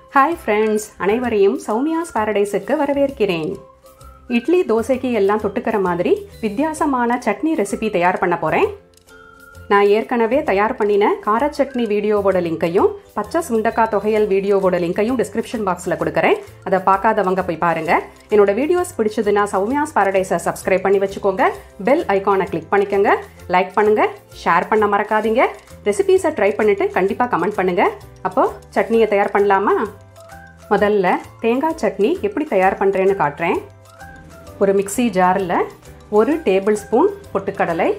hi friends அனைவரையும் சௌமியாஸ் பாரடைஸுக்கு வரவேற்கிறேன் இட்லி தோசைக்கு எல்லாம் தொட்டுக்கிற மாதிரி வித்தியாசமான சட்னி ரெசிபி தயார் பண்ண போகிறேன் நான் ஏற்கனவே தயார் பண்ணின கார சட்னி வீடியோவோட லிங்க்கையும் பச்சை சுண்டக்காய் தொகையல் வீடியோவோட லிங்க்கையும் டிஸ்கிரிப்ஷன் பாக்ஸில் கொடுக்குறேன் அதை பார்க்காதவங்க போய் பாருங்கள் என்னோட வீடியோஸ் பிடிச்சதுன்னா சௌமியாஸ் பாரடைஸை சப்ஸ்கிரைப் பண்ணி வச்சுக்கோங்க பெல் ஐக்கானை கிளிக் பண்ணிக்கோங்க லைக் பண்ணுங்கள் ஷேர் பண்ண மறக்காதீங்க ரெசிபீஸை ட்ரை பண்ணிவிட்டு கண்டிப்பாக கமெண்ட் பண்ணுங்கள் அப்போது சட்னியை தயார் பண்ணலாமா முதல்ல தேங்காய் சட்னி எப்படி தயார் பண்ணுறேன்னு காட்டுறேன் ஒரு மிக்ஸி ஜாரில் ஒரு டேபிள் ஸ்பூன் பொட்டுக்கடலை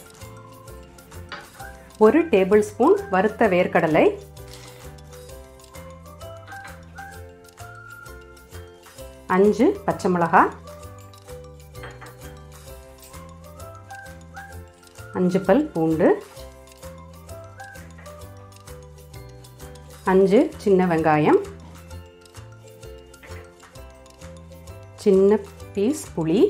ஒரு டேபிள் ஸ்பூன் வறுத்த வேர்க்கடலை அஞ்சு பச்சை மிளகாய் அஞ்சு பல் பூண்டு அஞ்சு சின்ன வெங்காயம் சின்ன பீஸ் புளி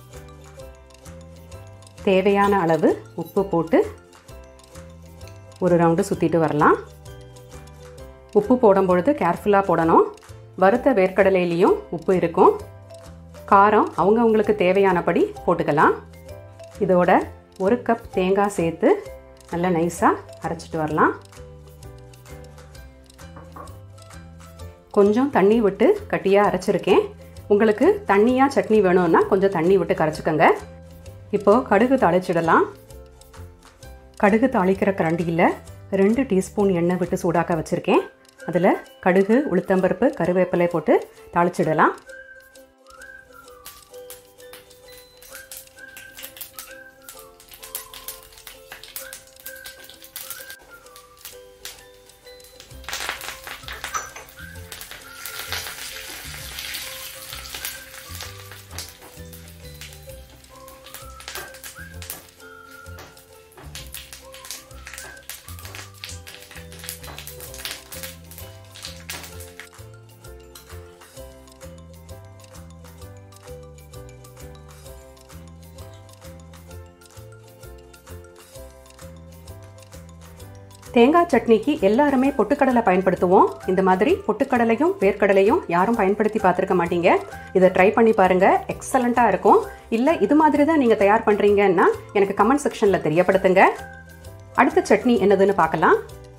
தேவையான அளவு உப்பு போட்டு ஒரு ரவுண்டு சுற்றிட்டு வரலாம் உப்பு போடும் பொழுது கேர்ஃபுல்லாக போடணும் வறுத்த வேர்க்கடலையிலையும் உப்பு இருக்கும் காரம் அவங்கவுங்களுக்கு தேவையானபடி போட்டுக்கலாம் இதோட ஒரு கப் தேங்காய் சேர்த்து நல்லா நைஸாக அரைச்சிட்டு வரலாம் கொஞ்சம் தண்ணி விட்டு கட்டியாக அரைச்சிருக்கேன் உங்களுக்கு தண்ணியாக சட்னி வேணும்னா கொஞ்சம் தண்ணி விட்டு கரைச்சிக்கோங்க இப்போது கடுகு தாளிச்சிடலாம் கடுகு தாளிக்கிற கரண்டியில் ரெண்டு டீஸ்பூன் எண்ணெய் விட்டு சூடாக்க வச்சுருக்கேன் அதில் கடுகு உளுத்தம்பருப்பு கருவேப்பிலை போட்டு தாளிச்சிடலாம் தேங்காய் சட்னிக்கு எல்லாருமே பொட்டுக்கடலை பயன்படுத்துவோம் இந்த மாதிரி பொட்டுக்கடலையும் வேர்க்கடலையும் யாரும் பயன்படுத்தி பார்த்துருக்க மாட்டீங்க இதை ட்ரை பண்ணி பாருங்கள் எக்ஸலண்ட்டாக இருக்கும் இல்லை இது மாதிரி தான் நீங்கள் தயார் பண்ணுறீங்கன்னா எனக்கு கமெண்ட் செக்ஷனில் தெரியப்படுத்துங்க அடுத்த சட்னி என்னதுன்னு பார்க்கலாம்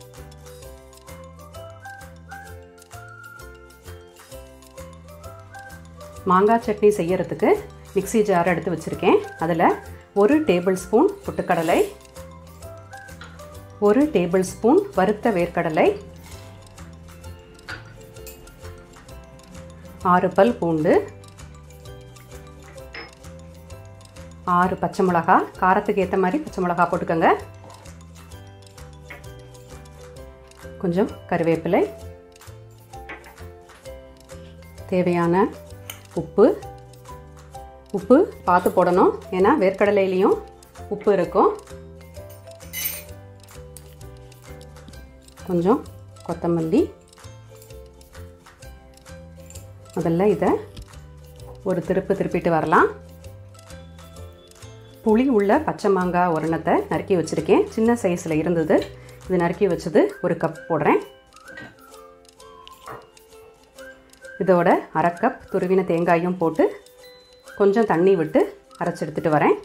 மாங்காய் சட்னி செய்யறதுக்கு மிக்சி ஜார் எடுத்து வச்சுருக்கேன் அதில் ஒரு டேபிள் ஸ்பூன் பொட்டுக்கடலை ஒரு டேபிள் ஸ்பூன் வறுத்த வேர்க்கடலை ஆறு பல் பூண்டு ஆறு பச்சை மிளகா காரத்துக்கு ஏற்ற மாதிரி பச்சை மிளகா போட்டுக்கோங்க கொஞ்சம் கருவேப்பிலை தேவையான உப்பு உப்பு பார்த்து போடணும் ஏன்னா வேர்க்கடலையிலையும் உப்பு இருக்கும் கொஞ்சம் கொத்தமல்லி முதல்ல இதை ஒரு திருப்பு திருப்பிட்டு வரலாம் புளி உள்ள பச்சை மாங்காய் ஒரணத்தை நறுக்கி வச்சுருக்கேன் சின்ன சைஸில் இருந்தது இது நறுக்கி வச்சது ஒரு கப் போடுறேன் இதோட அரை கப் துருவின தேங்காயும் போட்டு கொஞ்சம் தண்ணி விட்டு அரைச்சி எடுத்துகிட்டு வரேன்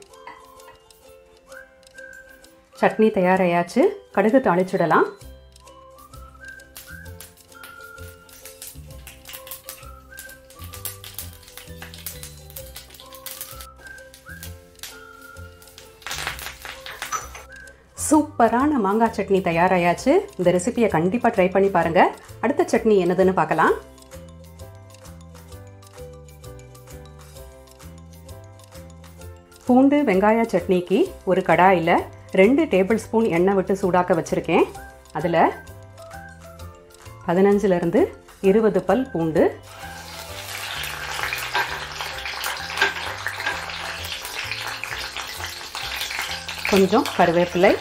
சட்னி தயாராயாச்சு கடுகு தாளிச்சிடலாம் சூப்பரான மாங்காய் சட்னி தயாராயாச்சு இந்த ரெசிபியை கண்டிப்பாக ட்ரை பண்ணி பாருங்கள் அடுத்த சட்னி என்னதுன்னு பார்க்கலாம் பூண்டு வெங்காய சட்னிக்கு ஒரு கடாயில் ரெண்டு டேபிள் ஸ்பூன் எண்ணெய் விட்டு சூடாக்க வச்சுருக்கேன் அதில் பதினஞ்சுலேருந்து இருபது பல் பூண்டு கொஞ்சம் கருவேப்பிலை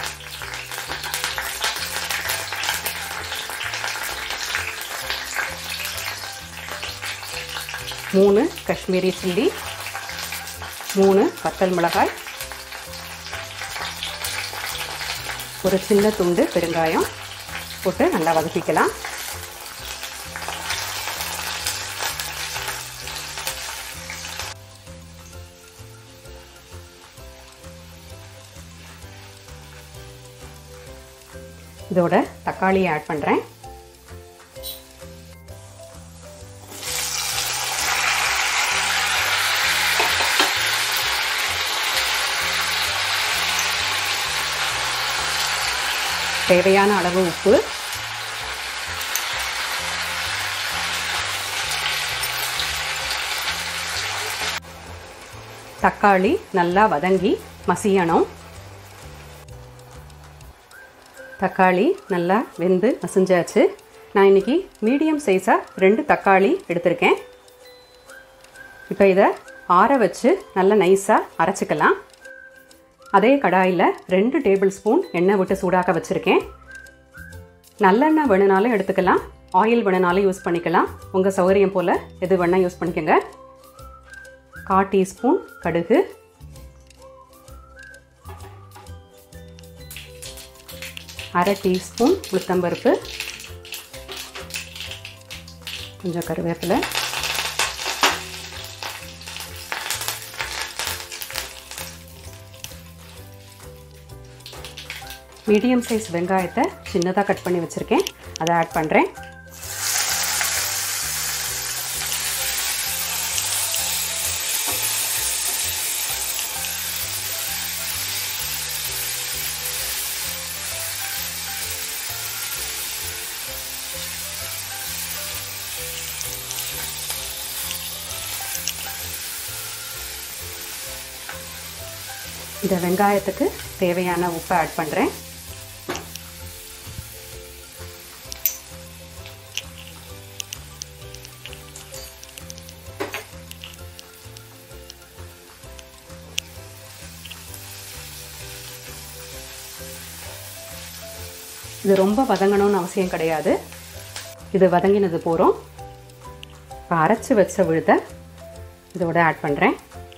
மூணு காஷ்மீரி சில்லி மூணு வத்தல் மிளகாய் ஒரு சின்ன துண்டு பெருங்காயம் போட்டு நல்லா வதக்கிக்கலாம் இதோட தக்காளியை ஆட் பண்ணுறேன் தேவையான அளவு உப்பு தக்காளி நல்லா வதங்கி மசியணும் தக்காளி நல்லா வெந்து மசிஞ்சாச்சு நான் இன்றைக்கி மீடியம் சைஸாக ரெண்டு தக்காளி எடுத்திருக்கேன் இப்போ இதை ஆற வச்சு நல்லா நைஸாக அரைச்சிக்கலாம் அதே கடாயில் ரெண்டு டேபிள் ஸ்பூன் எண்ணெய் விட்டு சூடாக்க வச்சுருக்கேன் நல்லெண்ணெய் வேணுனாலும் எடுத்துக்கலாம் ஆயில் வேணுனாலும் யூஸ் பண்ணிக்கலாம் உங்கள் சௌகரியம் போல் எது வேணால் யூஸ் பண்ணிக்கோங்க கால் டீஸ்பூன் கடுகு அரை டீஸ்பூன் உளுத்தம்பருப்பு கொஞ்சம் கருவேப்பிலை மீடியம் சைஸ் வெங்காயத்தை சின்னதாக கட் பண்ணி வச்சுருக்கேன் அதை ஆட் பண்ணுறேன் இந்த வெங்காயத்துக்கு தேவையான உப்பை ஆட் பண்ணுறேன் இது ரொம்ப வதங்கணும்னு அவசியம் கிடையாது இது வதங்கினது போகிறோம் இப்போ அரைச்சி வச்ச விழுதை இதோட ஆட் பண்ணுறேன்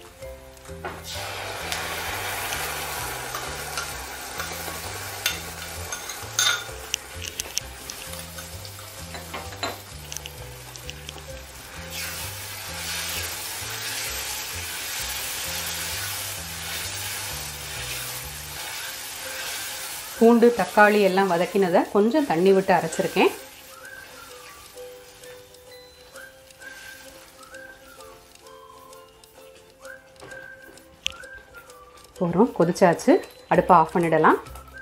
பூண்டு தக்காளி எல்லாம் வதக்கினதை கொஞ்சம் தண்ணி விட்டு அரைச்சிருக்கேன் போகிறோம் கொதிச்சாச்சு அடுப்பை ஆஃப் பண்ணிடலாம்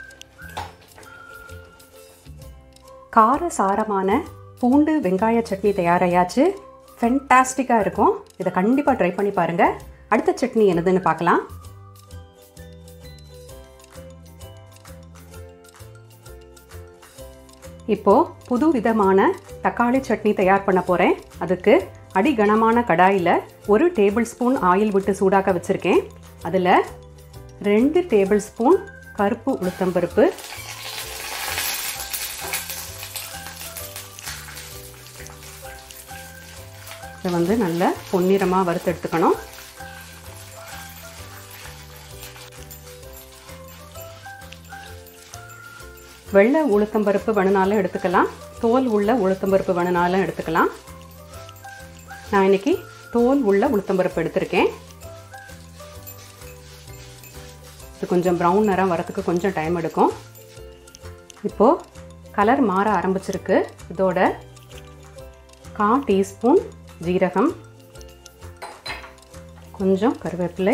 கார சாரமான பூண்டு வெங்காய சட்னி தயாராயாச்சு ஃபென்டாஸ்டிக்காக இருக்கும் இதை கண்டிப்பாக ட்ரை பண்ணி பாருங்கள் அடுத்த சட்னி என்னதுன்னு பார்க்கலாம் இப்போது புது விதமான தக்காளி சட்னி தயார் பண்ண போகிறேன் அதுக்கு அடிகனமான கடாயில் ஒரு டேபிள் ஸ்பூன் ஆயில் விட்டு சூடாக்க வச்சுருக்கேன் அதில் ரெண்டு டேபிள் ஸ்பூன் கருப்பு உளுத்தம்பருப்பு இதை வந்து நல்ல பொன்னிறமாக வறுத்து எடுத்துக்கணும் வெள்ளை உளுத்தம்பருப்பு வேணுனாலும் எடுத்துக்கலாம் தோல் உள்ள உளுத்தம்பருப்பு வேணுனாலும் எடுத்துக்கலாம் நான் இன்னைக்கு தோல் உள்ள உளுத்தம்பருப்பு எடுத்திருக்கேன் இது கொஞ்சம் ப்ரௌன் நிறம் வரத்துக்கு கொஞ்சம் டைம் எடுக்கும் இப்போது கலர் மாற ஆரம்பிச்சிருக்கு இதோட கா டீஸ்பூன் ஜீரகம் கொஞ்சம் கருவேப்பிலை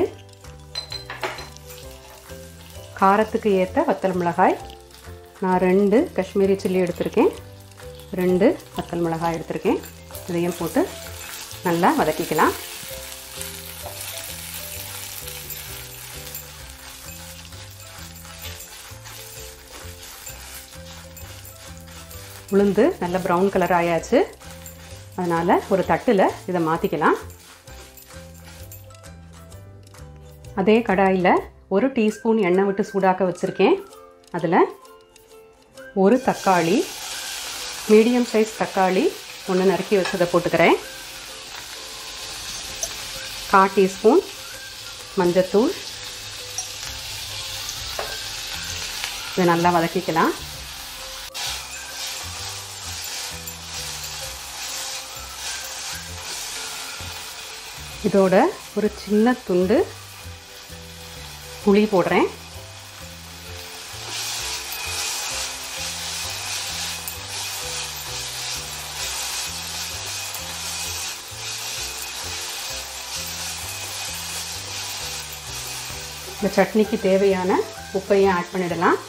காரத்துக்கு ஏற்ற வத்தல் மிளகாய் நான் ரெண்டு காஷ்மீரி சில்லி எடுத்திருக்கேன் ரெண்டு வத்தல் மிளகாய் எடுத்திருக்கேன் இதையும் போட்டு நல்லா வதக்கிக்கலாம் உளுந்து நல்ல ப்ரௌன் கலர் ஆயாச்சு அதனால் ஒரு தட்டில் இதை மாற்றிக்கலாம் அதே கடாயில் ஒரு டீஸ்பூன் எண்ணெய் விட்டு சூடாக்க வச்சுருக்கேன் அதில் ஒரு தக்காளி மீடியம் சைஸ் தக்காளி ஒன்று நறுக்கி வச்சதை போட்டுக்கிறேன் கா டீஸ்பூன் மஞ்சத்தூள் இதை நல்லா வதக்கிக்கலாம் இதோட ஒரு சின்ன துண்டு புளி போடுறேன் இந்த சட்னிக்கு தேவையான உப்பையும் ஆட் பண்ணிடலாம்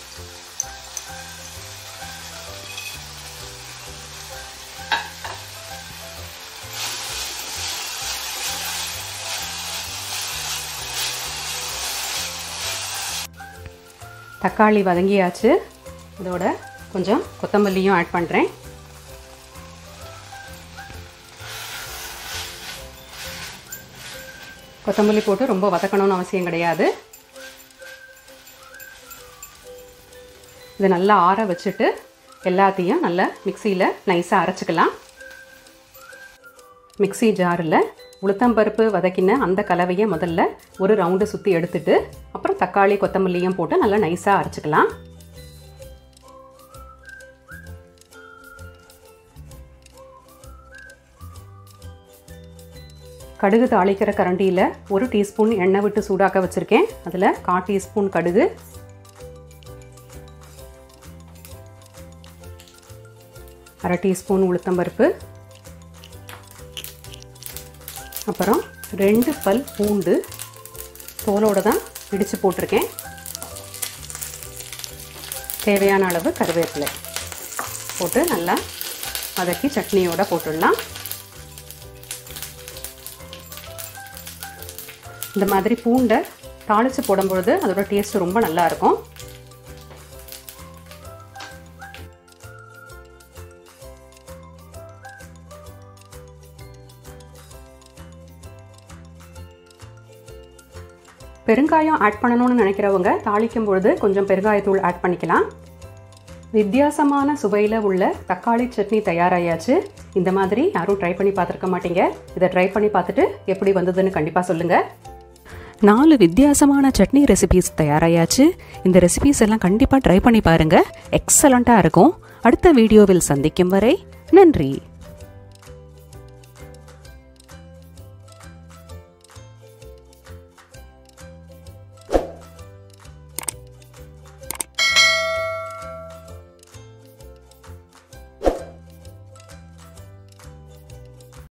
தக்காளி வதங்கியாச்சு இதோட கொஞ்சம் கொத்தமல்லியும் ஆட் பண்ணுறேன் கொத்தமல்லி போட்டு ரொம்ப வதக்கணும்னு அவசியம் கிடையாது இதை நல்லா ஆற வச்சுட்டு எல்லாத்தையும் நல்லா மிக்சியில் நைஸாக அரைச்சிக்கலாம் மிக்சி ஜாரில் உளுத்தம்பருப்பு வதக்கின அந்த கலவையை முதல்ல ஒரு ரவுண்டு சுற்றி எடுத்துட்டு அப்புறம் தக்காளி கொத்தமல்லியும் போட்டு நல்லா நைஸாக அரைச்சிக்கலாம் கடுகு தாளிக்கிற கரண்டியில் ஒரு டீஸ்பூன் எண்ணெய் விட்டு சூடாக்க வச்சுருக்கேன் அதில் கால் டீஸ்பூன் கடுகு அரை டீஸ்பூன் உளுத்தம்பருப்பு அப்புறம் ரெண்டு பல் பூண்டு தோலோடு தான் இடித்து போட்டிருக்கேன் தேவையான அளவு கருவேப்பிலை போட்டு நல்லா வதக்கி சட்னியோடு போட்டுடலாம் இந்த மாதிரி பூண்டை தாளித்து போடும்பொழுது அதோட டேஸ்ட் ரொம்ப நல்லா இருக்கும் பெருங்காயம் ஆட் பண்ணணும்னு நினைக்கிறவங்க தாளிக்கும் பொழுது கொஞ்சம் பெருங்காயத்தூள் ஆட் பண்ணிக்கலாம் வித்தியாசமான சுவையில் உள்ள தக்காளி சட்னி தயாராயாச்சு இந்த மாதிரி யாரும் ட்ரை பண்ணி பார்த்துருக்க மாட்டீங்க இதை ட்ரை பண்ணி பார்த்துட்டு எப்படி வந்ததுன்னு கண்டிப்பாக சொல்லுங்கள் நாலு வித்தியாசமான சட்னி ரெசிபீஸ் தயாராயாச்சு இந்த ரெசிபீஸ் எல்லாம் கண்டிப்பாக ட்ரை பண்ணி பாருங்கள் எக்ஸலண்ட்டாக இருக்கும் அடுத்த வீடியோவில் சந்திக்கும் வரை நன்றி